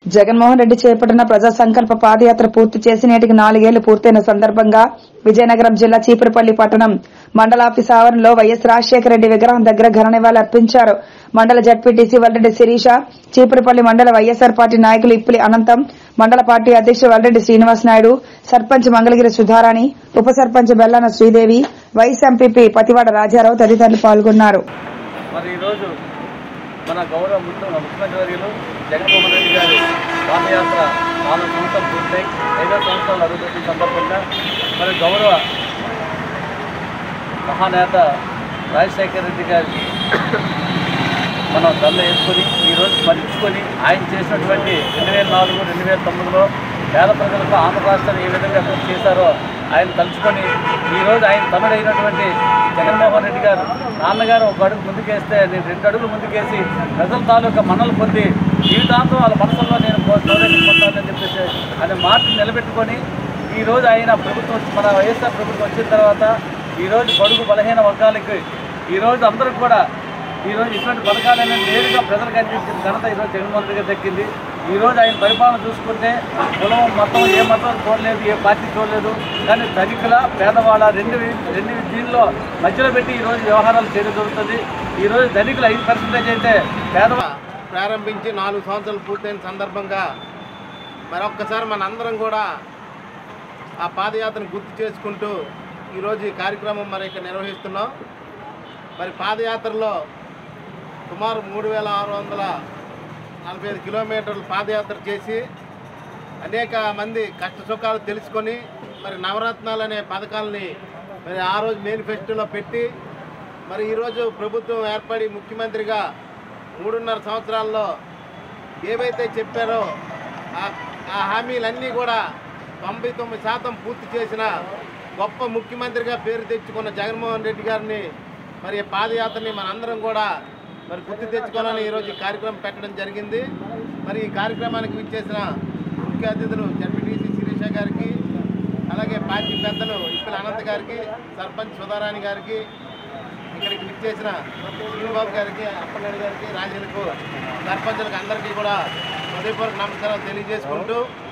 జగన్మోహన్ రెడ్డి చేపట్టిన ప్రజా సంకల్ప పాదయాత్ర పూర్తి చేసి నేటికి నాలుగేళ్లు పూర్తయిన సందర్భంగా విజయనగరం జిల్లా చీపురుపల్లి పట్టణం మండలాఫీస్ ఆవరణలో వైఎస్ రాజశేఖర రెడ్డి విగ్రహం దగ్గర ఘన నివాళులు అర్పించారు మండల జడ్పీటీసీ వల్లరెడ్డి శిరీష చీపురుపల్లి మండల వైఎస్సార్ పార్టీ నాయకులు ఇప్పులి అనంతం మండల పార్టీ అధ్యక్షుడు వల్లరెడ్డి శ్రీనివాస్ నాయుడు సర్పంచ్ మంగళగిరి సుధారాణి ఉప సర్పంచ్ బెల్లాన శ్రీదేవి వైస్ ఎంపీపీ పతివాడ రాజారావు తదితరులు పాల్గొన్నారు మరి ఈరోజు మన గౌరవ ముందు ముఖ్యమంత్రి వర్యులు జగన్మోహన్ రెడ్డి గారి పాదయాత్ర నాలుగు సంవత్సరాలు పూర్తయి ఐదో సంవత్సరాలు అభివృద్ధి సందర్భంగా మరి గౌరవ మహానేత రాజశేఖర రెడ్డి గారి మనం దల్ల వేసుకొని ఈరోజు స్మరించుకొని ఆయన చేసినటువంటి రెండు వేల నాలుగు రెండు వేల తొమ్మిదిలో పేద ప్రజలకు ఆంధ్ర రాష్ట్రాన్ని ఏ విధంగా అభివృద్ధి చేశారో ఆయన తలుచుకొని ఈరోజు ఆయన తమ్ముడైనటువంటి జగన్మోహన్ రెడ్డి గారు నాన్నగారు ఒక అడుగు ముందుకేస్తే నేను రెండు అడుగులు ముందుకేసి ప్రజల తాలూకా మన్నలు పొంది జీవితాంతం వాళ్ళ మనసుల్లో నేను గౌరవం పొందాలని చెప్పేసి అనే మాట నిలబెట్టుకొని ఈరోజు ఆయన ప్రభుత్వం మన వైఎస్ఆర్ ప్రభుత్వం వచ్చిన తర్వాత ఈరోజు బడుగు బలహీన వర్గాలకి ఈరోజు అందరూ కూడా ఈరోజు ఇటువంటి పథకాలన్నీ నేరుగా ప్రజలకు అందించిన ఘనత ఈరోజు జగన్మోహన్ రెడ్డి గారికి దక్కింది ఈరోజు ఆయన పరిపాలన చూసుకుంటే కులం మతం ఏ మతం చూడలేదు ఏ పార్టీ చూడలేదు కానీ ధనికుల పేదవాళ్ళ రెండు రెండు దీనిలో మధ్యలో పెట్టి ఈరోజు వ్యవహారాలు చేయడం జరుగుతుంది ఈరోజు ధనికులు ఐదు పర్సెంటేజ్ అయితే పేదవా ప్రారంభించి నాలుగు సంవత్సరాలు పూర్తయిన సందర్భంగా మరొక్కసారి మనందరం కూడా ఆ పాదయాత్రను గుర్తు చేసుకుంటూ ఈరోజు ఈ కార్యక్రమం మరి ఇక్కడ నిర్వహిస్తున్నాం మరి పాదయాత్రలో సుమారు మూడు వేల ఆరు వందల నలభై ఐదు కిలోమీటర్లు పాదయాత్ర చేసి అనేక మంది కష్ట సుఖాలు తెలుసుకొని మరి నవరత్నాలు అనే పథకాలని మరి ఆ రోజు మేనిఫెస్టోలో పెట్టి మరి ఈరోజు ప్రభుత్వం ఏర్పడి ముఖ్యమంత్రిగా మూడున్నర సంవత్సరాల్లో ఏవైతే చెప్పారో ఆ- ఆ హామీలన్నీ కూడా తొంభై తొమ్మిది శాతం పూర్తి చేసిన గొప్ప ముఖ్యమంత్రిగా పేరు తెచ్చుకున్న జగన్మోహన్ రెడ్డి గారిని మరి ఈ పాదయాత్రని మనందరం కూడా మరి గుర్తు తెచ్చుకోవాలని ఈరోజు ఈ కార్యక్రమం పెట్టడం జరిగింది మరి ఈ కార్యక్రమానికి విచ్చేసిన ముఖ్య అతిథులు జడ్పీటీసీ శిరీష గారికి అలాగే పార్టీ పెద్దలు ఇప్పుల అనంత్ గారికి సర్పంచ్ సుధారాణి గారికి ఇక్కడికి విచ్చేసిన శ్రీనిబాబు గారికి అప్పలనాయుడు గారికి రాజులకు సర్పంచులకు అందరికీ కూడా హృదయపూర్వక నమస్కారాలు తెలియజేసుకుంటూ